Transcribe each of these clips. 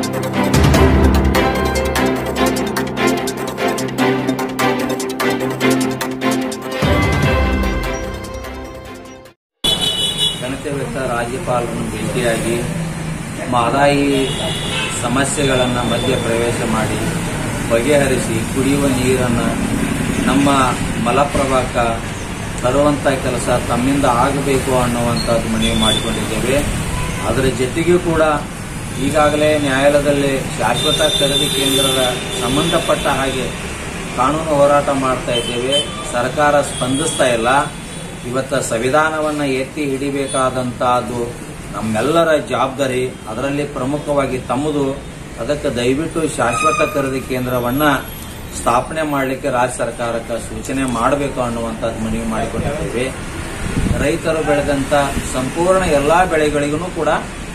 ಘನತೆವೆತ್ತ ರಾಜ್ಯಪಾಲರನ್ನು ಭೇಟಿಯಾಗಿ ಮಹದಾಯಿ ಸಮಸ್ಯೆಗಳನ್ನು ಮಧ್ಯ ಪ್ರವೇಶ ಮಾಡಿ ಬಗೆಹರಿಸಿ ಕುಡಿಯುವ ನೀರನ್ನು ನಮ್ಮ ಮಲಪ್ರಭಾಕ ತರುವಂಥ ಕೆಲಸ ತಮ್ಮಿಂದ ಆಗಬೇಕು ಅನ್ನುವಂಥದ್ದು ಮನವಿ ಮಾಡಿಕೊಂಡಿದ್ದೇವೆ ಅದರ ಜೊತೆಗೂ ಕೂಡ ಈಗಾಗಲೇ ನ್ಯಾಯಾಲಯದಲ್ಲಿ ಶಾಶ್ವತ ಖರೀದಿ ಕೇಂದ್ರದ ಸಂಬಂಧಪಟ್ಟ ಹಾಗೆ ಕಾನೂನು ಹೋರಾಟ ಮಾಡ್ತಾ ಇದ್ದೇವೆ ಸರ್ಕಾರ ಸ್ಪಂದಿಸ್ತಾ ಇಲ್ಲ ಇವತ್ತ ಸಂವಿಧಾನವನ್ನ ಎತ್ತಿ ಹಿಡಿಬೇಕಾದಂತಹದ್ದು ನಮ್ಮೆಲ್ಲರ ಜವಾಬ್ದಾರಿ ಅದರಲ್ಲಿ ಪ್ರಮುಖವಾಗಿ ತಮ್ಮದು ಅದಕ್ಕೆ ದಯವಿಟ್ಟು ಶಾಶ್ವತ ಖರೀದಿ ಕೇಂದ್ರವನ್ನ ಸ್ಥಾಪನೆ ಮಾಡಲಿಕ್ಕೆ ರಾಜ್ಯ ಸರ್ಕಾರಕ್ಕೆ ಸೂಚನೆ ಮಾಡಬೇಕು ಅನ್ನುವಂಥದ್ದು ಮನವಿ ಮಾಡಿಕೊಂಡಿದ್ದೇವೆ ರೈತರು ಬೆಳೆದಂತ ಸಂಪೂರ್ಣ ಎಲ್ಲಾ ಬೆಳೆಗಳಿಗೂ ಕೂಡ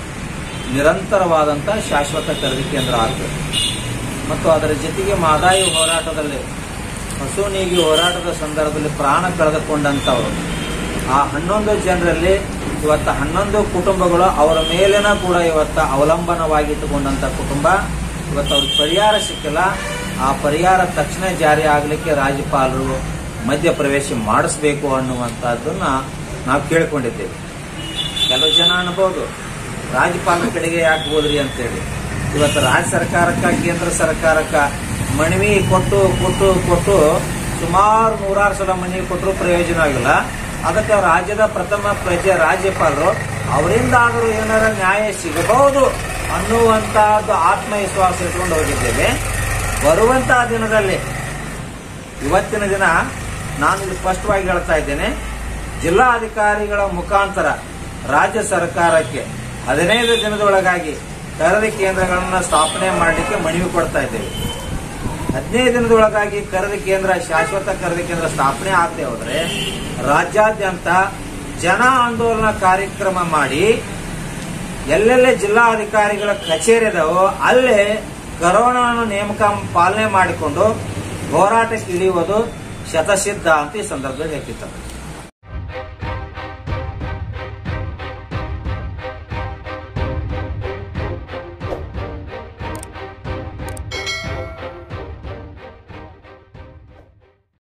ನಿರಂತರವಾದಂತ ಶಾಶ್ವತ ಖರೀದಿ ಕೇಂದ್ರ ಆಗ್ತದೆ ಮತ್ತು ಅದರ ಜೊತೆಗೆ ಮಾದಾಯಿ ಹೋರಾಟದಲ್ಲಿ ಹಸು ನೀಗಿ ಹೋರಾಟದ ಸಂದರ್ಭದಲ್ಲಿ ಪ್ರಾಣ ಕಳೆದುಕೊಂಡಂತವರು ಆ ಹನ್ನೊಂದು ಜನರಲ್ಲಿ ಇವತ್ತ ಹನ್ನೊಂದು ಕುಟುಂಬಗಳು ಅವರ ಮೇಲಿನ ಕೂಡ ಇವತ್ತ ಅವಲಂಬನವಾಗಿಟ್ಟುಕೊಂಡಂತ ಕುಟುಂಬ ಇವತ್ತು ಅವ್ರಿಗೆ ಪರಿಹಾರ ಸಿಕ್ಕಿಲ್ಲ ಆ ಪರಿಹಾರ ತಕ್ಷಣ ಜಾರಿ ಆಗಲಿಕ್ಕೆ ರಾಜ್ಯಪಾಲರು ಮಧ್ಯ ಪ್ರವೇಶ ಮಾಡಿಸಬೇಕು ಅನ್ನುವಂಥದ್ದನ್ನ ನಾವು ಕೇಳ್ಕೊಂಡಿದ್ದೇವೆ ಕೆಲವು ಜನ ಅನ್ಬೋದು ರಾಜ್ಯಪಾಲರ ಕಡೆಗೆ ಯಾಕೆ ಹೋದ್ರಿ ಅಂತೇಳಿ ಇವತ್ತು ರಾಜ್ಯ ಸರ್ಕಾರಕ್ಕ ಕೇಂದ್ರ ಸರ್ಕಾರಕ್ಕ ಮನವಿ ಕೊಟ್ಟು ಕೊಟ್ಟು ಕೊಟ್ಟು ಸುಮಾರು ನೂರಾರು ಸಲ ಮನವಿ ಕೊಟ್ಟರು ಪ್ರಯೋಜನ ಆಗಿಲ್ಲ ಅದಕ್ಕೆ ರಾಜ್ಯದ ಪ್ರಥಮ ಪ್ರಜೆ ರಾಜ್ಯಪಾಲರು ಅವರಿಂದ ಆದರೂ ಏನಾರ ನ್ಯಾಯ ಸಿಗಬಹುದು ಅನ್ನುವಂತಹದ್ದು ಆತ್ಮವಿಶ್ವಾಸ ಇಟ್ಕೊಂಡು ಹೋಗಿದ್ದೇವೆ ಬರುವಂತಹ ದಿನದಲ್ಲಿ ಇವತ್ತಿನ ದಿನ ನಾನು ಇದು ಸ್ಪಷ್ಟವಾಗಿ ಹೇಳ್ತಾ ಇದ್ದೇನೆ ಜಿಲ್ಲಾಧಿಕಾರಿಗಳ ಮುಖಾಂತರ ರಾಜ್ಯ ಸರ್ಕಾರಕ್ಕೆ ಹದಿನೈದು ದಿನದೊಳಗಾಗಿ ಖರೀದಿ ಕೇಂದ್ರಗಳನ್ನು ಸ್ಥಾಪನೆ ಮಾಡಲಿಕ್ಕೆ ಮನವಿ ಕೊಡ್ತಾ ಇದ್ದೇವೆ ಹದಿನೈದು ದಿನದೊಳಗಾಗಿ ಖರೀದಿ ಕೇಂದ್ರ ಶಾಶ್ವತ ಖರೀದಿ ಕೇಂದ್ರ ಸ್ಥಾಪನೆ ಆಗದೆ ಹೋದ್ರೆ ರಾಜ್ಯಾದ್ಯಂತ ಜನ ಆಂದೋಲನ ಕಾರ್ಯಕ್ರಮ ಮಾಡಿ ಎಲ್ಲೆಲ್ಲಿ ಜಿಲ್ಲಾಧಿಕಾರಿಗಳ ಕಚೇರಿ ಇದಾವೋ ಅಲ್ಲೇ ಕರೋನಾ ನೇಮಕ ಪಾಲನೆ ಮಾಡಿಕೊಂಡು ಹೋರಾಟಕ್ಕೆ ಇಳಿಯುವುದು ಶತಸಿದ್ಧ ಅಂತ ಈ ಸಂದರ್ಭದಲ್ಲಿ ಹೇಳ್ತಿದ್ದಾರೆ